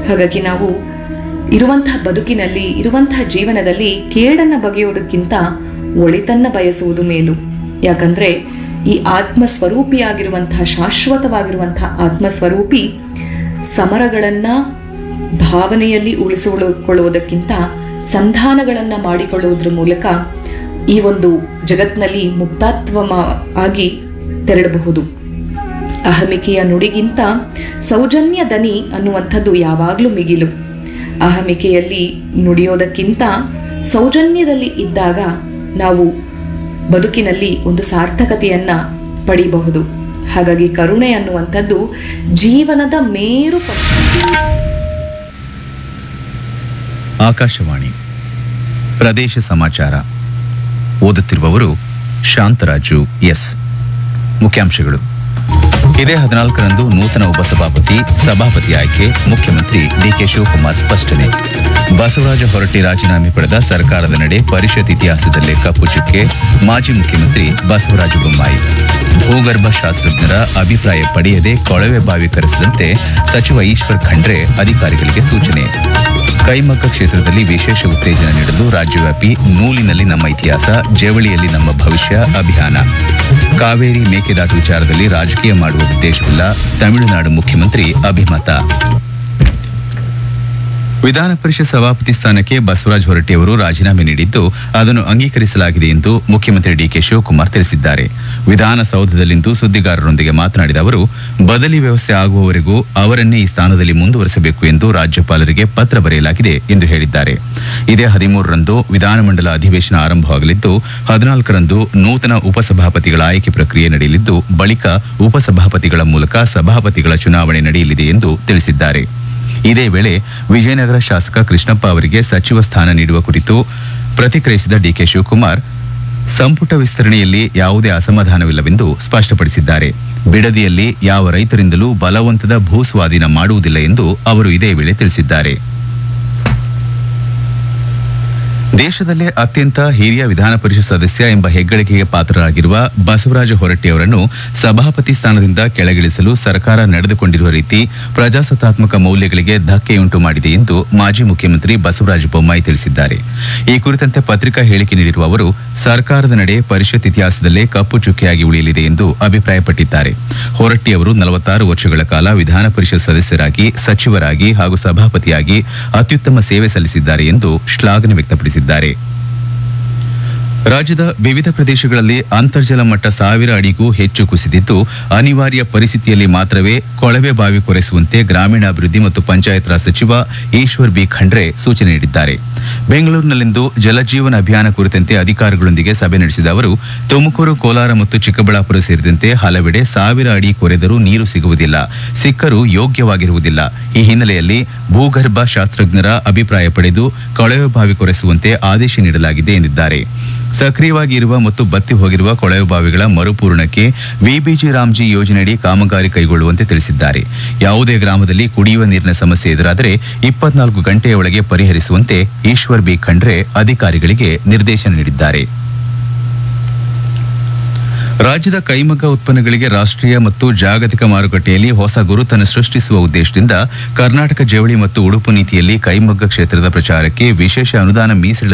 ಹಾಗಾಗಿ ನಾವು ಇರುವಂತಹ ಬದುಕಿನಲ್ಲಿ ಇರುವಂತಹ ಜೀವನದಲ್ಲಿ ಕೇಡನ್ನ ಬಗೆಯುವುದಕ್ಕಿಂತ ಒಳಿತನ್ನ ಬಯಸುವುದು ಮೇಲು ಯಾಕಂದ್ರೆ ಈ ಆತ್ಮ ಸ್ವರೂಪಿಯಾಗಿರುವಂತಹ ಶಾಶ್ವತವಾಗಿರುವಂತಹ ಆತ್ಮ ಸ್ವರೂಪಿ ಸಮರಗಳನ್ನ ಭಾವನೆಯಲ್ಲಿ ಉಳಿಸಿಕೊಳ್ಳುವುದಕ್ಕಿಂತ ಸಂಧಾನಗಳನ್ನ ಮಾಡಿಕೊಳ್ಳುವುದರ ಮೂಲಕ ಈ ಒಂದು ಜಗತ್ನಲ್ಲಿ ಮುಕ್ತಾತ್ವ ಆಗಿ ತೆರಳಬಹುದು ಅಹಮಿಕೆಯ ನುಡಿಗಿಂತ ಸೌಜನ್ಯ ದನಿ ಅನ್ನುವಂಥದ್ದು ಯಾವಾಗಲೂ ಮಿಗಿಲು ಅಹಮಿಕೆಯಲ್ಲಿ ನುಡಿಯೋದಕ್ಕಿಂತ ಸೌಜನ್ಯದಲ್ಲಿ ಇದ್ದಾಗ ನಾವು ಬದುಕಿನಲ್ಲಿ ಒಂದು ಸಾರ್ಥಕತೆಯನ್ನ ಪಡಿಬಹುದು ಹಾಗಾಗಿ ಕರುಣೆ ಅನ್ನುವಂಥದ್ದು ಜೀವನದ ಮೇರು ಪಟ್ಟು ಆಕಾಶವಾಣಿ ಪ್ರದೇಶ ಸಮಾಚಾರ ಓದುತ್ತಿರುವವರು ಶಾಂತರಾಜು ಎಸ್ ಮುಖ್ಯಾಂಶಗಳು ಇದೇ ಹದಿನಾಲ್ಕರಂದು ನೂತನ ಉಪಸಭಾಪತಿ ಸಭಾಪತಿ ಆಯ್ಕೆ ಮುಖ್ಯಮಂತ್ರಿ ಡಿಕೆ ಶಿವಕುಮಾರ್ ಸ್ಪಷ್ಟನೆ ಬಸವರಾಜ ಹೊರಟ್ಟಿ ರಾಜೀನಾಮೆ ಪಡೆದ ಸರ್ಕಾರದ ನಡೆ ಪರಿಷತ್ ಇತಿಹಾಸದಲ್ಲೇ ಕಪ್ಪು ಚುಕ್ಕೆ ಮಾಜಿ ಮುಖ್ಯಮಂತ್ರಿ ಬಸವರಾಜ ಬೊಮ್ಮಾಯಿ ಭೂಗರ್ಭ ಶಾಸ್ತ್ರಜ್ಞರ ಅಭಿಪ್ರಾಯ ಪಡೆಯದೆ ಕೊಳವೆ ಬಾವಿ ಕರೆಸದಂತೆ ಸಚಿವ ಈಶ್ವರ್ ಖಂಡ್ರೆ ಅಧಿಕಾರಿಗಳಿಗೆ ಸೂಚನೆ ಕೈಮಗ್ಗ ಕ್ಷೇತ್ರದಲ್ಲಿ ವಿಶೇಷ ಉತ್ತೇಜನ ನೀಡಲು ರಾಜ್ಯವ್ಯಾಪಿ ನೂಲಿನಲ್ಲಿ ನಮ್ಮ ಇತಿಹಾಸ ಜವಳಿಯಲ್ಲಿ ನಮ್ಮ ಭವಿಷ್ಯ ಅಭಿಯಾನ ಕಾವೇರಿ ಮೇಕೆದಾಟು ವಿಚಾರದಲ್ಲಿ ರಾಜಕೀಯ ಮಾಡುವ ಉದ್ದೇಶವಿಲ್ಲ ತಮಿಳುನಾಡು ಮುಖ್ಯಮಂತ್ರಿ ಅಭಿಮತ ವಿಧಾನ ಪರಿಷತ್ ಸಭಾಪತಿ ಸ್ಥಾನಕ್ಕೆ ಬಸವರಾಜ ಹೊರಟ್ಟಿ ಅವರು ರಾಜೀನಾಮೆ ನೀಡಿದ್ದು ಅದನ್ನು ಅಂಗೀಕರಿಸಲಾಗಿದೆ ಎಂದು ಮುಖ್ಯಮಂತ್ರಿ ಡಿಕೆ ಶಿವಕುಮಾರ್ ತಿಳಿಸಿದ್ದಾರೆ ವಿಧಾನಸೌಧದಲ್ಲಿಂದು ಸುದ್ದಿಗಾರರೊಂದಿಗೆ ಮಾತನಾಡಿದ ಅವರು ಬದಲಿ ವ್ಯವಸ್ಥೆ ಆಗುವವರೆಗೂ ಅವರನ್ನೇ ಈ ಸ್ಥಾನದಲ್ಲಿ ಮುಂದುವರೆಸಬೇಕು ಎಂದು ರಾಜ್ಯಪಾಲರಿಗೆ ಪತ್ರ ಬರೆಯಲಾಗಿದೆ ಎಂದು ಹೇಳಿದ್ದಾರೆ ಇದೇ ಹದಿಮೂರರಂದು ವಿಧಾನಮಂಡಲ ಅಧಿವೇಶನ ಆರಂಭವಾಗಲಿದ್ದು ಹದಿನಾಲ್ಕರಂದು ನೂತನ ಉಪಸಭಾಪತಿಗಳ ಆಯ್ಕೆ ಪ್ರಕ್ರಿಯೆ ನಡೆಯಲಿದ್ದು ಬಳಿಕ ಉಪಸಭಾಪತಿಗಳ ಮೂಲಕ ಸಭಾಪತಿಗಳ ಚುನಾವಣೆ ನಡೆಯಲಿದೆ ಎಂದು ತಿಳಿಸಿದ್ದಾರೆ ಇದೇ ವೇಳೆ ವಿಜಯನಗರ ಶಾಸಕ ಕೃಷ್ಣಪ್ಪ ಅವರಿಗೆ ಸಚಿವ ಸ್ಥಾನ ನೀಡುವ ಕುರಿತು ಪ್ರತಿಕ್ರಿಯಿಸಿದ ಡಿಕೆ ಶಿವಕುಮಾರ್ ಸಂಪುಟ ವಿಸ್ತರಣೆಯಲ್ಲಿ ಯಾವುದೇ ಅಸಮಾಧಾನವಿಲ್ಲವೆಂದು ಸ್ಪಷ್ಟಪಡಿಸಿದ್ದಾರೆ ಬಿಡದಿಯಲ್ಲಿ ಯಾವ ರೈತರಿಂದಲೂ ಬಲವಂತದ ಭೂ ಸ್ವಾಧೀನ ಮಾಡುವುದಿಲ್ಲ ಎಂದು ಅವರು ಇದೇ ವೇಳೆ ತಿಳಿಸಿದ್ದಾರೆ ದೇಶದಲ್ಲೇ ಅತ್ಯಂತ ಹಿರಿಯ ವಿಧಾನ ಪರಿಷತ್ ಸದಸ್ಯ ಎಂಬ ಹೆಗ್ಗಳಿಕೆಗೆ ಪಾತ್ರರಾಗಿರುವ ಬಸವರಾಜ ಹೊರಟ್ಟಿ ಅವರನ್ನು ಸಭಾಪತಿ ಸ್ಥಾನದಿಂದ ಕೆಳಗಿಳಿಸಲು ಸರ್ಕಾರ ನಡೆದುಕೊಂಡಿರುವ ರೀತಿ ಪ್ರಜಾಸತ್ತಾತ್ಮಕ ಮೌಲ್ಯಗಳಿಗೆ ಧಕ್ಕೆಯುಂಟು ಮಾಡಿದೆ ಎಂದು ಮಾಜಿ ಮುಖ್ಯಮಂತ್ರಿ ಬಸವರಾಜ ಬೊಮ್ಮಾಯಿ ತಿಳಿಸಿದ್ದಾರೆ ಈ ಕುರಿತಂತೆ ಪತ್ರಿಕಾ ಹೇಳಿಕೆ ನೀಡಿರುವ ಅವರು ಸರ್ಕಾರದ ನಡೆ ಪರಿಷತ್ ಇತಿಹಾಸದಲ್ಲೇ ಕಪ್ಪು ಚುಕ್ಕೆಯಾಗಿ ಉಳಿಯಲಿದೆ ಎಂದು ಅಭಿಪ್ರಾಯಪಟ್ಟಿದ್ದಾರೆ ಹೊರಟ್ಟಿ ಅವರು ನಲವತ್ತಾರು ವರ್ಷಗಳ ಕಾಲ ವಿಧಾನ ಪರಿಷತ್ ಸದಸ್ಯರಾಗಿ ಸಚಿವರಾಗಿ ಹಾಗೂ ಸಭಾಪತಿಯಾಗಿ ಅತ್ಯುತ್ತಮ ಸೇವೆ ಸಲ್ಲಿಸಿದ್ದಾರೆ ಎಂದು ಶ್ಲಾಘನೆ ವ್ಯಕ್ತಪಡಿಸಿದ್ದಾರೆ ರಾಜ್ಯದ ವಿವಿಧ ಪ್ರದೇಶಗಳಲ್ಲಿ ಅಂತರ್ಜಲ ಮಟ್ಟ ಸಾವಿರ ಅಡಿಗೂ ಹೆಚ್ಚು ಕುಸಿದಿದ್ದು ಅನಿವಾರ್ಯ ಪರಿಸ್ಥಿತಿಯಲ್ಲಿ ಮಾತ್ರವೇ ಕೊಳವೆ ಬಾವಿ ಕೊರೆಸುವಂತೆ ಗ್ರಾಮೀಣಾಭಿವೃದ್ಧಿ ಮತ್ತು ಪಂಚಾಯತ್ ರಾಜ್ ಸಚಿವ ಈಶ್ವರ್ ಬಿ ಖಂಡ್ರೆ ಸೂಚನೆ ನೀಡಿದ್ದಾರೆ ಬೆಂಗಳೂರಿನಲ್ಲಿಂದು ಜಲಜೀವನ ಅಭಿಯಾನ ಕುರಿತಂತೆ ಅಧಿಕಾರಿಗಳೊಂದಿಗೆ ಸಭೆ ನಡೆಸಿದ ಅವರು ತುಮಕೂರು ಕೋಲಾರ ಮತ್ತು ಚಿಕ್ಕಬಳ್ಳಾಪುರ ಸೇರಿದಂತೆ ಹಲವೆಡೆ ಸಾವಿರ ಅಡಿ ಕೊರೆದರೂ ನೀರು ಸಿಗುವುದಿಲ್ಲ ಸಿಕ್ಕರೂ ಯೋಗ್ಯವಾಗಿರುವುದಿಲ್ಲ ಈ ಹಿನ್ನೆಲೆಯಲ್ಲಿ ಭೂಗರ್ಭ ಶಾಸ್ತ್ರಜ್ಞರ ಅಭಿಪ್ರಾಯ ಪಡೆದು ಕೊಳವೆ ಬಾವಿ ಕೊರೆಸುವಂತೆ ಆದೇಶ ನೀಡಲಾಗಿದೆ ಎಂದಿದ್ದಾರೆ ಸಕ್ರಿಯವಾಗಿ ಇರುವ ಮತ್ತು ಬತ್ತಿ ಹೋಗಿರುವ ಕೊಳವೆ ಬಾವಿಗಳ ಮರುಪೂರಣಕ್ಕೆ ವಿಬಿಜಿ ರಾಮ್ಜಿ ಯೋಜನೆಯಡಿ ಕಾಮಗಾರಿ ಕೈಗೊಳ್ಳುವಂತೆ ತಿಳಿಸಿದ್ದಾರೆ ಯಾವುದೇ ಗ್ರಾಮದಲ್ಲಿ ಕುಡಿಯುವ ನೀರಿನ ಸಮಸ್ಯೆ ಎದುರಾದರೆ ಇಪ್ಪತ್ನಾಲ್ಕು ಗಂಟೆಯ ಒಳಗೆ ಪರಿಹರಿಸುವಂತೆ ಈಶ್ವರ್ ಬಿ ಖಂಡ್ರೆ ಅಧಿಕಾರಿಗಳಿಗೆ ನಿರ್ದೇಶನ ನೀಡಿದ್ದಾರೆ ರಾಜ್ಯದ ಕೈಮಗ್ಗ ಉತ್ಪನ್ನಗಳಿಗೆ ರಾಷ್ಟ್ರೀಯ ಮತ್ತು ಜಾಗತಿಕ ಮಾರುಕಟ್ಟೆಯಲ್ಲಿ ಹೊಸ ಗುರುತನ್ನು ಸೃಷ್ಟಿಸುವ ಉದ್ದೇಶದಿಂದ ಕರ್ನಾಟಕ ಜವಳಿ ಮತ್ತು ಉಡುಪು ನೀತಿಯಲ್ಲಿ ಕೈಮಗ್ಗ ಕ್ಷೇತ್ರದ ಪ್ರಚಾರಕ್ಕೆ ವಿಶೇಷ ಅನುದಾನ ಮೀಸಲಿಡ